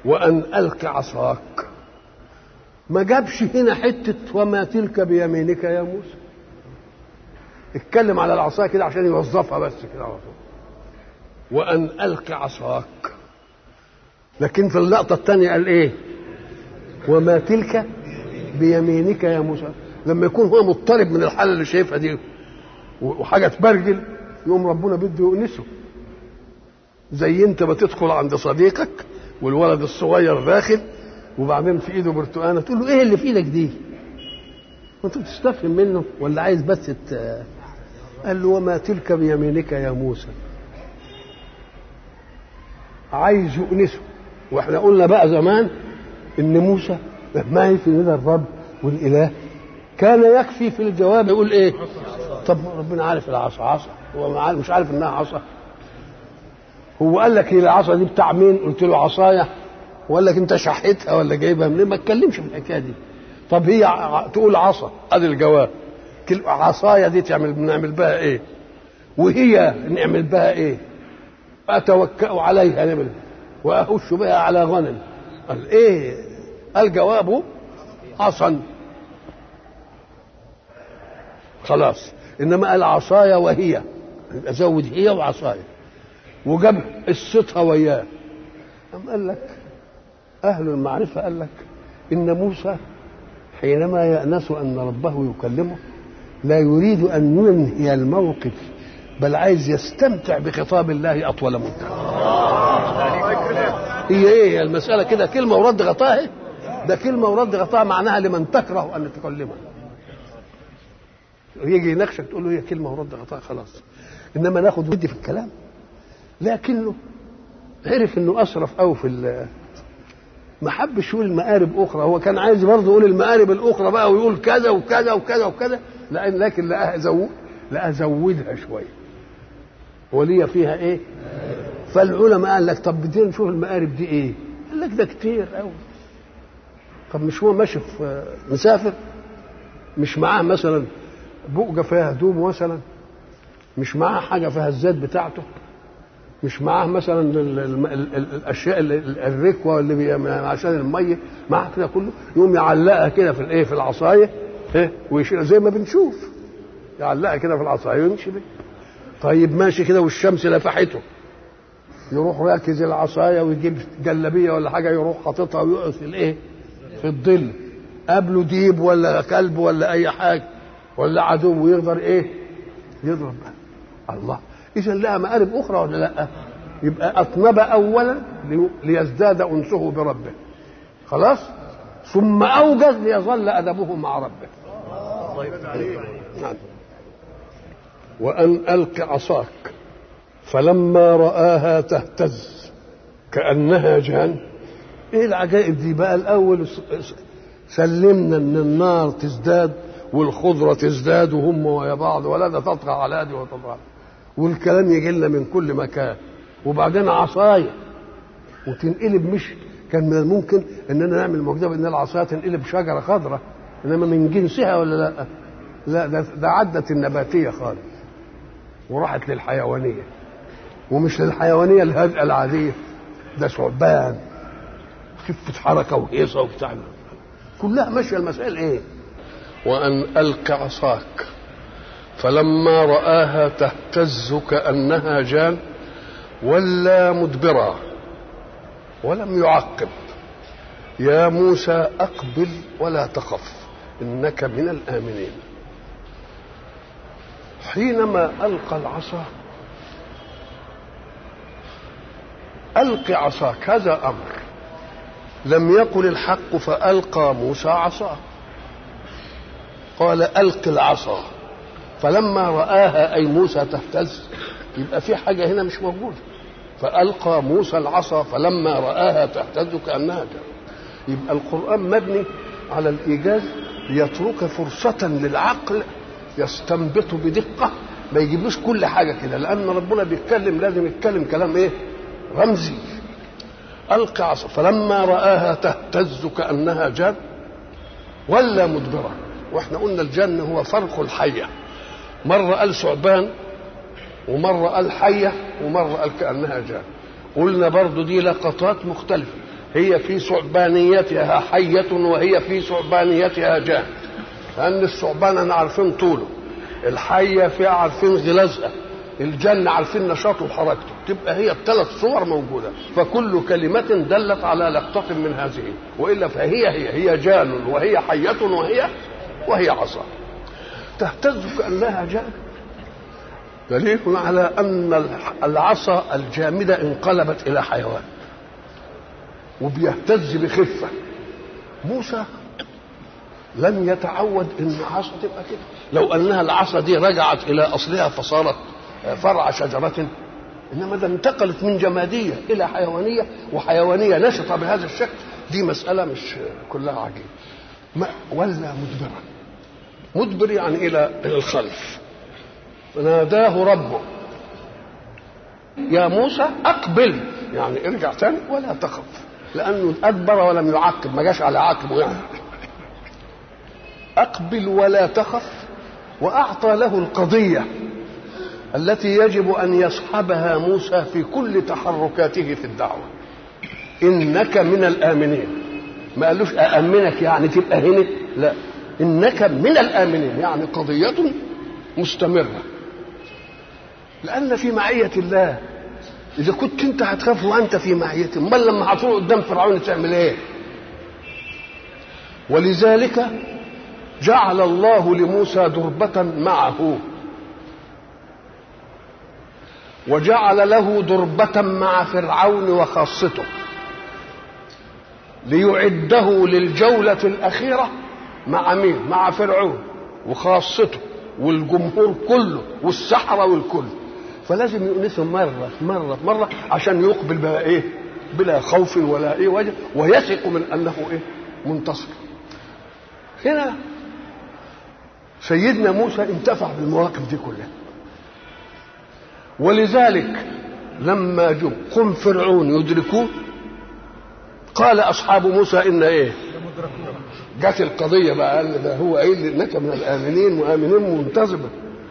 وأن ألق عصاك ما جابش هنا حتة وما تلك بيمينك يا موسى اتكلم على العصا كده عشان يوظفها بس كده على طول وأن ألق عصاك لكن في اللقطة الثانية قال إيه وما تلك بيمينك يا موسى لما يكون هو مضطرب من الحالة اللي شايفها دي وحاجة تبرجل يقوم ربنا بده يؤنسه زي انت بتدخل عند صديقك والولد الصغير داخل وبعدين في ايده برتقانه تقول له ايه اللي في ايدك دي؟ وانت بتستفهم منه ولا عايز بس ت... قال له وما تلك بيمينك يا موسى عايز يؤنسه واحنا قلنا بقى زمان ان موسى لما يفي الى الرب والاله كان يكفي في الجواب يقول ايه طب ربنا عارف العصا عصا هو مش عارف انها عصا هو قال لك هي العصا دي بتاع مين قلت له عصايا وقال لك انت شحيتها ولا جايبها منين ما تكلمش في الحكايه دي طب هي ع- تقول عصا ادي الجواب كل- عصايا دي تعمل بنعمل بها ايه وهي نعمل بها ايه اتوكا عليها نعمل واهش بها على غنم قال ايه الجواب عصا خلاص انما قال عصايا وهي يبقى زود هي وعصايا وجاب قصتها وياه أم قال لك أهل المعرفة قال لك إن موسى حينما يأنس أن ربه يكلمه لا يريد أن ينهي الموقف بل عايز يستمتع بخطاب الله أطول مدة هي إيه هي المسألة كده كلمة ورد غطاها ده كلمة ورد غطاها معناها لمن تكره أن تكلمه يجي يناقشك تقول له هي كلمة ورد غطاها خلاص إنما ناخد ودي في الكلام لكنه عرف انه اسرف قوي في ال- ما حبش يقول المقارب اخرى هو كان عايز برضه يقول المقارب الاخرى بقى ويقول كذا وكذا وكذا وكذا لان لكن لقاها زود لقاها زودها شويه ولي فيها ايه فالعلماء قال لك طب بدينا نشوف المقارب دي ايه قال لك ده كتير قوي طب مش هو ماشي في مسافر مش معاه مثلا بؤجه فيها هدوم مثلا مش معاه حاجه فيها الزاد بتاعته مش معاه مثلا ال- ال- ال- ال- الاشياء ال- ال- الركوه اللي بي- عشان الميه معاه كده كله يقوم يعلقها كده في الايه في العصايه ايه ويشيل زي ما بنشوف يعلقها كده في العصايه ويمشي بيه طيب ماشي كده والشمس لفحته يروح راكز العصايه ويجيب جلابيه ولا حاجه يروح حاططها ويقعد في الايه في الظل قابله ديب ولا كلب ولا اي حاجه ولا عدو ويقدر ايه يضرب الله اذا لها مآرب اخرى ولا لا يبقى اطنب اولا لي- ليزداد انسه بربه خلاص ثم اوجز ليظل ادبه مع ربه نعم وان الق عصاك فلما راها تهتز كانها جان ايه العجائب دي بقى الاول س- س- سلمنا ان النار تزداد والخضره تزداد وهم ويا بعض ولا ده تطغى على دي وتطغى والكلام يجي لنا من كل مكان وبعدين عصايه وتنقلب مش كان من الممكن اننا نعمل معجزه بان العصايه تنقلب شجره خضراء انما من جنسها ولا لا؟ لا ده, ده عدت النباتيه خالص وراحت للحيوانيه ومش للحيوانيه الهادئه العاديه ده ثعبان خفه حركه وهيصه وبتاع كلها ماشيه المسائل ايه؟ وان الق عصاك فلما رآها تهتز كأنها جان ولا مدبرا ولم يعقب يا موسى أقبل ولا تخف إنك من الآمنين حينما ألقى العصا ألق عصاك هذا أمر لم يقل الحق فألقى موسى عصاه قال ألق العصا فلما رآها أي موسى تهتز يبقى في حاجة هنا مش موجودة فألقى موسى العصا فلما رآها تهتز كأنها جان يبقى القرآن مبني على الإيجاز ليترك فرصة للعقل يستنبط بدقة ما يجيبلوش كل حاجة كده لأن ربنا بيتكلم لازم يتكلم كلام إيه رمزي ألقى عصا فلما رآها تهتز كأنها جان ولا مدبرة واحنا قلنا الجن هو فرق الحية مرة قال ثعبان ومرة قال حية ومرة قال كأنها جان قلنا برضو دي لقطات مختلفة هي في ثعبانيتها حية وهي في ثعبانيتها جان لأن الثعبان أنا عارفين طوله الحية فيها عارفين غلازها الجنة عارفين نشاطه وحركته تبقى هي الثلاث صور موجودة فكل كلمة دلت على لقطة من هذه وإلا فهي هي هي جان وهي حية وهي وهي عصا تهتز كأنها جان دليل على أن العصا الجامدة انقلبت إلى حيوان وبيهتز بخفة موسى لم يتعود ان عصا تبقى كده لو انها العصا دي رجعت الى اصلها فصارت فرع شجره انما ده انتقلت من جماديه الى حيوانيه وحيوانيه نشطه بهذا الشكل دي مساله مش كلها عجيبه ولا مدبرا مدبر يعني الى الخلف فناداه ربه يا موسى اقبل يعني ارجع تاني ولا تخف لانه ادبر ولم يعقب ما جاش على عقبه يعني اقبل ولا تخف واعطى له القضيه التي يجب ان يصحبها موسى في كل تحركاته في الدعوه انك من الامنين ما قالوش أأمنك يعني تبقى هنا لا إنك من الآمنين يعني قضية مستمرة لأن في معية الله إذا كنت أنت هتخاف وأنت في معيته أمال لما هتروح قدام فرعون تعمل إيه؟ ولذلك جعل الله لموسى دربة معه وجعل له دربة مع فرعون وخاصته ليعده للجولة الأخيرة مع مين؟ مع فرعون وخاصته والجمهور كله والسحرة والكل فلازم يؤنسهم مرة مرة مرة عشان يقبل بقى إيه؟ بلا خوف ولا إيه وجه ويثق من أنه إيه؟ منتصر هنا سيدنا موسى انتفع بالمواقف دي كلها ولذلك لما جو قم فرعون يدركوه قال اصحاب موسى ان ايه جت القضيه بقى قال ده هو قايل انك من الامنين وامنين منتظمه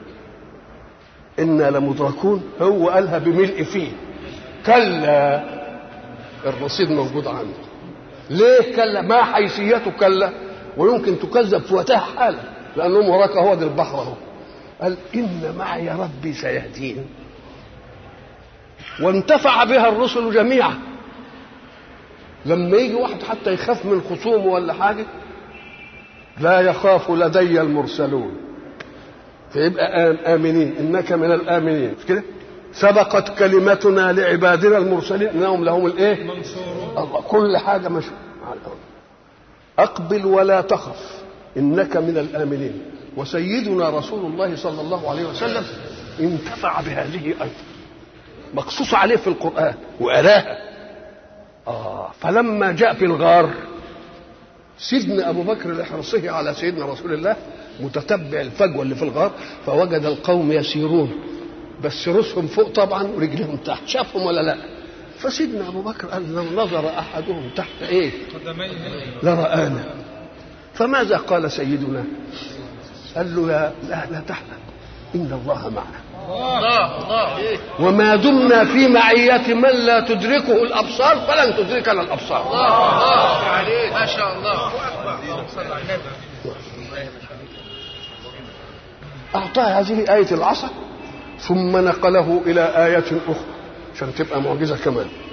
انا لمدركون هو قالها بملء فيه كلا الرصيد موجود عنده ليه كلا ما حيثيته كلا ويمكن تكذب في وقتها حالا لانهم وراك هو ده البحر اهو قال ان معي ربي سيهدين وانتفع بها الرسل جميعا لما يجي واحد حتى يخاف من خصومه ولا حاجه لا يخاف لدي المرسلون فيبقى آمنين إنك من الآمنين مش كده سبقت كلمتنا لعبادنا المرسلين إنهم لهم الإيه الله كل حاجة مش أقبل ولا تخف إنك من الآمنين وسيدنا رسول الله صلى الله عليه وسلم انتفع بهذه أيضا مقصوص عليه في القرآن وأراها آه فلما جاء في الغار سيدنا أبو بكر لحرصه على سيدنا رسول الله متتبع الفجوة اللي في الغار فوجد القوم يسيرون بس رؤوسهم فوق طبعا ورجلهم تحت شافهم ولا لا فسيدنا أبو بكر قال لو نظر أحدهم تحت إيه لرآنا فماذا قال سيدنا قال له يا لا لا تحزن إن الله معنا الله الله وما دمنا في معية من لا تدركه الأبصار فلن تدركنا الأبصار الله عليك ما شاء الله صلى على النبي أعطاه هذه آية العصا ثم نقله إلى آية أخرى عشان تبقى معجزة كمان